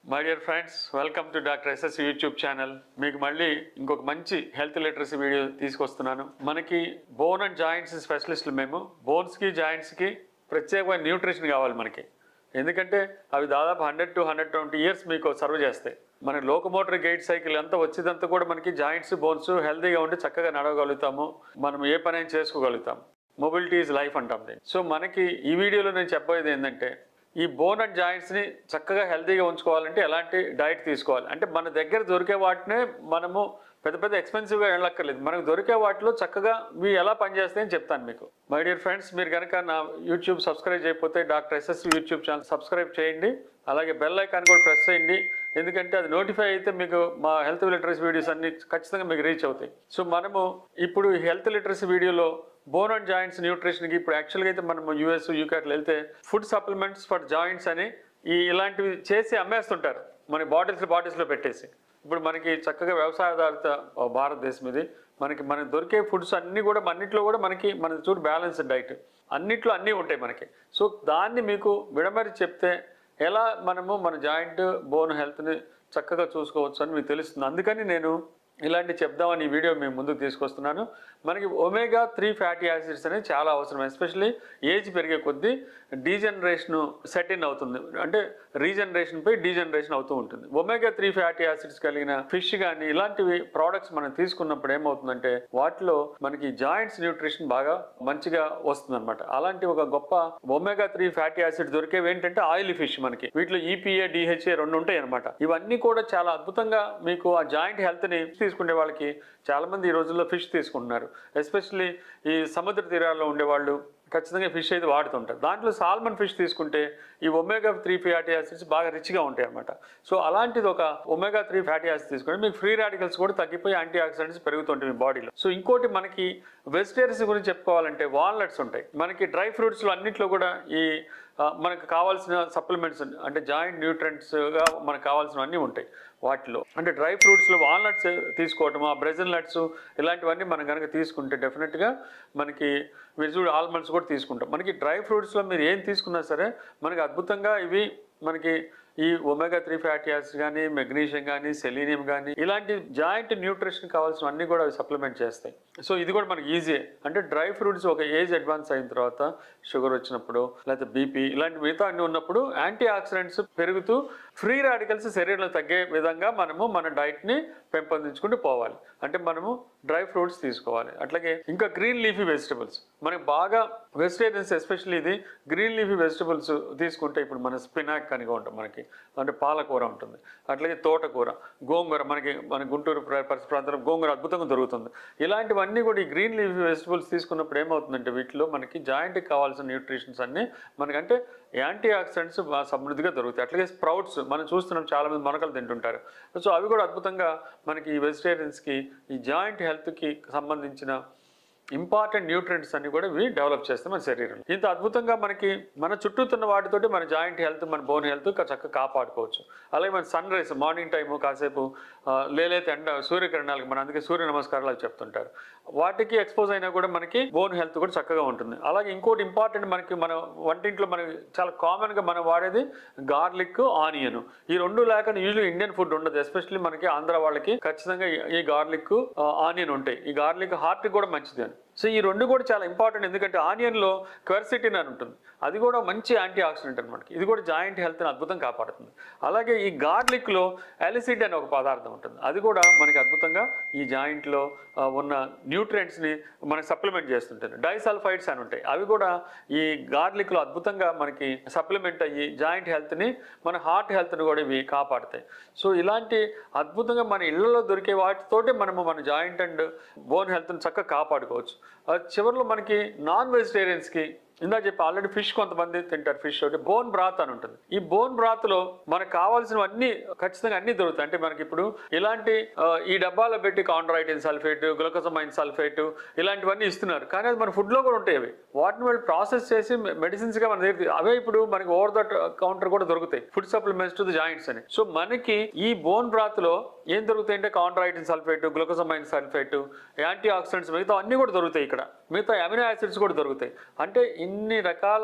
my dear friends welcome to doctor SS YouTube channel మీకు మళ్ళీ ఇంకొక మంచి హెల్త్ లిటరసీ వీడియో తీసుకొస్తున్నాను మనకి బోన్ అండ్ జాయింట్స్ స్పెషలిస్టులు మేము బోన్స్కి జాయింట్స్కి ప్రత్యేకమైన న్యూట్రిషన్ కావాలి మనకి ఎందుకంటే అవి దాదాపు hundred to hundred twenty years మీకు సర్వ్ చేస్తాయి మన లోకమోటర్ గైడ్ సైకిల్ అంతా వచ్చేదంతా కూడా మనకి జాయింట్స్ బోన్స్ హెల్తీగా ఉండి చక్కగా నడవగలుగుతాము మనం ఏ పని అయినా చేసుకోగలుగుతాం మొబిలిటీ ఈజ్ లైఫ్ అంటాం దీన్ని సో మనకి ఈ వీడియోలో నేను చెప్పబోయేది ఏంటంటే ఈ బోన్ అండ్ జాయింట్స్ని చక్కగా హెల్తీగా ఉంచుకోవాలంటే ఎలాంటి డైట్ తీసుకోవాలి అంటే మన దగ్గర దొరికే వాటినే మనము పెద్ద పెద్ద ఎక్స్పెన్సివ్గా వెళ్ళక్కర్లేదు మనకు దొరికే వాటిలో చక్కగా ఇవి ఎలా పనిచేస్తాయని చెప్తాను మీకు మై డియర్ ఫ్రెండ్స్ మీరు కనుక నా యూట్యూబ్ సబ్స్క్రైబ్ చేయకపోతే doctor SS YouTube channel subscribe చేయండి అలాగే బెల్ ఐకాన్ కూడా ప్రెస్ చేయండి ఎందుకంటే అది నోటిఫై అయితే మీకు మా హెల్త్ లిటరసీ వీడియోస్ అన్ని ఖచ్చితంగా మీకు రీచ్ అవుతాయి సో మనము ఇప్పుడు హెల్త్ లిటరసీ వీడియోలో బోన్ అండ్ జాయింట్స్ న్యూట్రిషన్కి ఇప్పుడు యాక్చువల్గా అయితే మనం యూఎస్ యూకే అట్లా వెళ్తే ఫుడ్ సప్లిమెంట్స్ ఫర్ జాయింట్స్ అని ఈ ఇలాంటివి చేసి అమ్మేస్తుంటారు మన బాటిల్స్ బాటిల్స్లో పెట్టేసి ఇప్పుడు మనకి చక్కగా వ్యవసాయ ఆధారిత భారతదేశం ఇది మనకి మనకి దొరికే ఫుడ్స్ అన్నీ కూడా అన్నిట్లో కూడా మనకి మన చూడు బ్యాలెన్స్డ్ డైట్ అన్నిట్లో అన్నీ ఉంటాయి మనకి సో దాన్ని మీకు విడమరి చెప్తే ఎలా మనము మన జాయింట్ బోన్ హెల్త్ని చక్కగా చూసుకోవచ్చు అని మీకు తెలుస్తుంది అందుకని నేను ఇలాంటి చెప్దామని ఈ వీడియో మేము ముందుకు తీసుకొస్తున్నాను మనకి ఒమేగా త్రీ ఫ్యాటీ యాసిడ్స్ అనేది చాలా అవసరం ఎస్పెషల్లీ ఏజ్ పెరిగే కొద్దీ డీజనరేషన్ సెట్ ఇన్ అవుతుంది అంటే రీజనరేషన్ పై డీజనరేషన్ అవుతూ ఉంటుంది ఒమేగా త్రీ ఫ్యాటీ యాసిడ్స్ కలిగిన ఫిష్ కానీ ఇలాంటివి ప్రోడక్ట్స్ మనం తీసుకున్నప్పుడు ఏమవుతుందంటే వాటిలో మనకి జాయింట్స్ న్యూట్రిషన్ బాగా మంచిగా వస్తుంది అనమాట అలాంటి ఒక గొప్ప ఒమేగా త్రీ ఫ్యాటీ యాసిడ్ దొరికేవి ఏంటంటే ఆయిల్ ఫిష్ మనకి వీటిలో ఈపీఏ డిహెచ్ఏ రెండు ఉంటాయి అనమాట ఇవన్నీ కూడా చాలా అద్భుతంగా మీకు ఆ జాయింట్ హెల్త్ ని తీసుకునే వాళ్ళకి చాలా మంది ఈ రోజుల్లో ఫిష్ తీసుకుంటున్నారు ఎస్పెషల్లీ ఈ సముద్ర తీరాల్లో ఉండేవాళ్ళు ఖచ్చితంగా ఫిష్ అయితే వాడుతుంటారు దాంట్లో సాల్మన్ ఫిష్ తీసుకుంటే ఈ ఒమేగా త్రీ ఫ్యాటీ యాసిడ్స్ బాగా రిచ్గా ఉంటాయి అనమాట సో అలాంటిది ఒక ఒమేగా త్రీ ఫ్యాటీ యాసిడ్స్ తీసుకుంటే మీకు ఫ్రీ రాడికల్స్ కూడా తగ్గిపోయి యాంటీ ఆక్సిడెంట్స్ పెరుగుతుంటాయి మీ బాడీలో సో ఇంకోటి మనకి వెజిటేరియన్స్ గురించి చెప్పుకోవాలంటే వాల్నట్స్ ఉంటాయి మనకి డ్రై ఫ్రూట్స్లో అన్నిట్లో కూడా ఈ ఆ, మనకు కావాల్సిన సప్లిమెంట్స్ అంటే జాయింట్ న్యూట్రెంట్స్గా మనకు కావాల్సినవన్నీ ఉంటాయి వాటిలో అంటే డ్రై ఫ్రూట్స్లో వాల్నట్స్ తీసుకోవటం ఆ బ్రెజిల్ నట్స్ ఇలాంటివన్నీ మనం కనుక తీసుకుంటే డెఫినెట్గా మనకి వెజిటబుల్ ఆల్మండ్స్ కూడా తీసుకుంటాం మనకి డ్రై ఫ్రూట్స్లో మీరు ఏం తీసుకున్నా సరే మనకి అద్భుతంగా ఇవి మనకి ఈ ఒమేగా త్రీ ఫ్యాటీ యాసిడ్స్ కానీ మెగ్నీషియం కానీ సెలీనియం కానీ ఇలాంటి జాయింట్ న్యూట్రిషన్ కావాల్సిన అన్ని కూడా అవి సప్లిమెంట్ చేస్తాయి సో ఇది కూడా మనకి ఈజీ అంటే డ్రై ఫ్రూట్స్ ఒక ఏజ్ అడ్వాన్స్ అయిన తర్వాత షుగర్ వచ్చినప్పుడు లేకపోతే బీపీ ఇలాంటి మిగతా అన్ని ఉన్నప్పుడు యాంటీ ఆక్సిడెంట్స్ పెరుగుతూ ఫ్రీ రాడికల్స్ శరీరంలో తగ్గే విధంగా మనము మన డైట్ని పెంపొందించుకుంటూ పోవాలి అంటే మనము డ్రై ఫ్రూట్స్ తీసుకోవాలి అట్లాగే ఇంకా గ్రీన్ లీఫీ వెజిటబుల్స్ మనకి బాగా వెజిటేరియన్స్ ఎస్పెషల్లీ ఇది గ్రీన్ లీఫీ వెజిటబుల్స్ తీసుకుంటే ఇప్పుడు మన స్పినాక్ కనుక ఉంటాం మనకి అంటే పాలకూర ఉంటుంది అట్లాగే తోటకూర గోంగూర మనకి మన గుంటూరు ప్ర- పరిసర ప్రాంతంలో గోంగూర అద్భుతంగా దొరుకుతుంది ఇలాంటివన్నీ కూడా ఈ గ్రీన్ లీఫీ వెజిటబుల్స్ తీసుకున్నప్పుడు ఏమవుతుందంటే వీటిలో మనకి జాయింట్కి కావాల్సిన న్యూట్రిషన్స్ అన్నీ మనకంటే యాంటీ ఆక్సిడెంట్స్ బాగా సమృద్ధిగా దొరుకుతాయి అట్లాగే స్ప్రౌట్స్ మనం చూస్తున్నాం చాలా మంది మొనకలు తింటుంటారు సో అవి కూడా అద్భుతంగా మనకి ఈ వెజిటేరియన్స్కి ఈ జాయింట్ హెల్త్కి సంబంధించిన ఇంపార్టెంట్ న్యూట్రియంట్స్ అన్ని కూడా ఇవి డెవలప్ చేస్తాయి మన శరీరంలో ఇంత అద్భుతంగా మనకి మన చుట్టూతున్న వాటితోటి మన జాయింట్ హెల్త్ మన బోన్ హెల్త్ చక్కగా కాపాడుకోవచ్చు అలాగే మన సన్ రైజ్ మార్నింగ్ టైము కాసేపు ఆ, లేలేత ఎండ సూర్యకిరణాలకు మన అందుకే సూర్య నమస్కారాలు అవి చెప్తుంటారు వాటికి ఎక్స్పోజ్ అయినా కూడా మనకి బోన్ హెల్త్ కూడా చక్కగా ఉంటుంది అలాగే ఇంకోటి ఇంపార్టెంట్ మనకి మన వంటింట్లో మనకి చాలా కామన్గా మనం వాడేది గార్లిక్ ఆనియన్ ఈ రెండు లేకుండా యూజువల్ ఇండియన్ ఫుడ్ ఉండదు ఎస్పెషల్లీ మనకి ఆంధ్ర వాళ్ళకి ఖచ్చితంగా ఈ- ఈ గార్లిక్ ఆనియన్ ఉంటాయి ఈ గార్లిక్ హార్ట్ కూడా మంచిది అని సో ఈ రెండు కూడా చాలా ఇంపార్టెంట్ ఎందుకంటే ఆనియన్లో క్వెర్సిటిన్ అని ఉంటుంది అది కూడా మంచి యాంటీ ఆక్సిడెంట్ అనమాట ఇది కూడా జాయింట్ హెల్త్ని అద్భుతం కాపాడుతుంది అలాగే ఈ గార్లిక్లో ఎలిసిడ్ అనే ఒక పదార్థం ఉంటుంది అది కూడా మనకి అద్భుతంగా ఈ జాయింట్లో ఆ, ఉన్న న్యూట్రియంట్స్ని మనకి సప్లిమెంట్ చేస్తుంటుంది డైసల్ఫైడ్స్ అని ఉంటాయి అవి కూడా ఈ గార్లిక్లో అద్భుతంగా మనకి సప్లిమెంట్ అయ్యి జాయింట్ హెల్త్ని మన హార్ట్ హెల్త్ని కూడా ఇవి కాపాడుతాయి సో ఇలాంటి అద్భుతంగా మన ఇళ్లలో దొరికే వాటితోటే మనము మన జాయింట్ అండ్ బోన్ హెల్త్ని చక్కగా కాపాడుకోవచ్చు ఆ చివరిలో మనకి నాన్ వెజిటేరియన్స్కి ఇందా చెప్పి ఆల్రెడీ ఫిష్ కొంతమంది తింటారు ఫిష్ ఒకటి బోన్ బ్రాత్ అని ఉంటుంది ఈ బోన్ బ్రాత్ లో మనకు కావాల్సినవన్నీ ఖచ్చితంగా అన్ని దొరుకుతాయి అంటే మనకి ఇప్పుడు ఇలాంటి ఆ, ఈ డబ్బాలో పెట్టి కాండ్రైటిన్ సల్ఫేట్ గ్లూకోసమైన్ సల్ఫేట్ ఇలాంటివన్నీ ఇస్తున్నారు కానీ అది మన ఫుడ్ లో కూడా ఉంటాయి అవి వాటిని వాళ్ళు ప్రాసెస్ చేసి మెడిసిన్స్ గా మన దగ్గర అవే ఇప్పుడు మనకి ఓవర్ ద కౌంటర్ కూడా దొరుకుతాయి food supplements to the joints అని సో మనకి ఈ బోన్ బ్రాత్ లో ఏం దొరుకుతాయి అంటే chondroitin sulphate glucosamine sulphate anti oxidants మిగతా అన్ని కూడా దొరుకుతాయి ఇక్కడ మిగతా అమినో యాసిడ్స్ కూడా దొరుకుతాయి అంటే ఇన్ని రకాల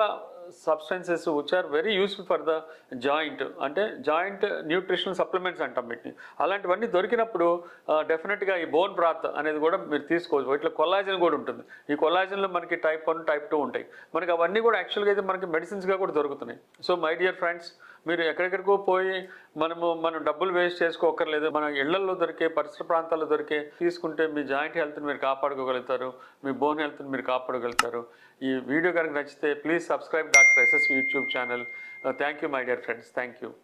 substances which are very useful for the joint అంటే జాయింట్ న్యూట్రిషనల్ సప్లిమెంట్స్ అంటాం వీటిని అలాంటివన్నీ దొరికినప్పుడు డెఫినెట్గా ఈ బోన్ బ్రాత్ అనేది కూడా మీరు తీసుకోవచ్చు ఇట్లా కొల్లాజన్ కూడా ఉంటుంది ఈ కొల్లాజన్లో మనకి టైప్ వన్ టైప్ టూ ఉంటాయి మనకి అవన్నీ కూడా యాక్చువల్గా అయితే మనకి మెడిసిన్స్గా కూడా దొరుకుతున్నాయి సో మై డియర్ ఫ్రెండ్స్ మీరు ఎక్కడెక్కడికో పోయి మనము మనం డబ్బులు వేస్ట్ చేసుకోకర్లేదు మన ఇళ్లలో దొరికే పరిసర ప్రాంతాల్లో దొరికే తీసుకుంటే మీ జాయింట్ హెల్త్ని మీరు కాపాడుకోగలుగుతారు మీ బోన్ హెల్త్ని మీరు కాపాడగలుగుతారు ఈ వీడియో కనుక నచ్చితే please subscribe doctor SS YouTube channel thank you my dear friends thank you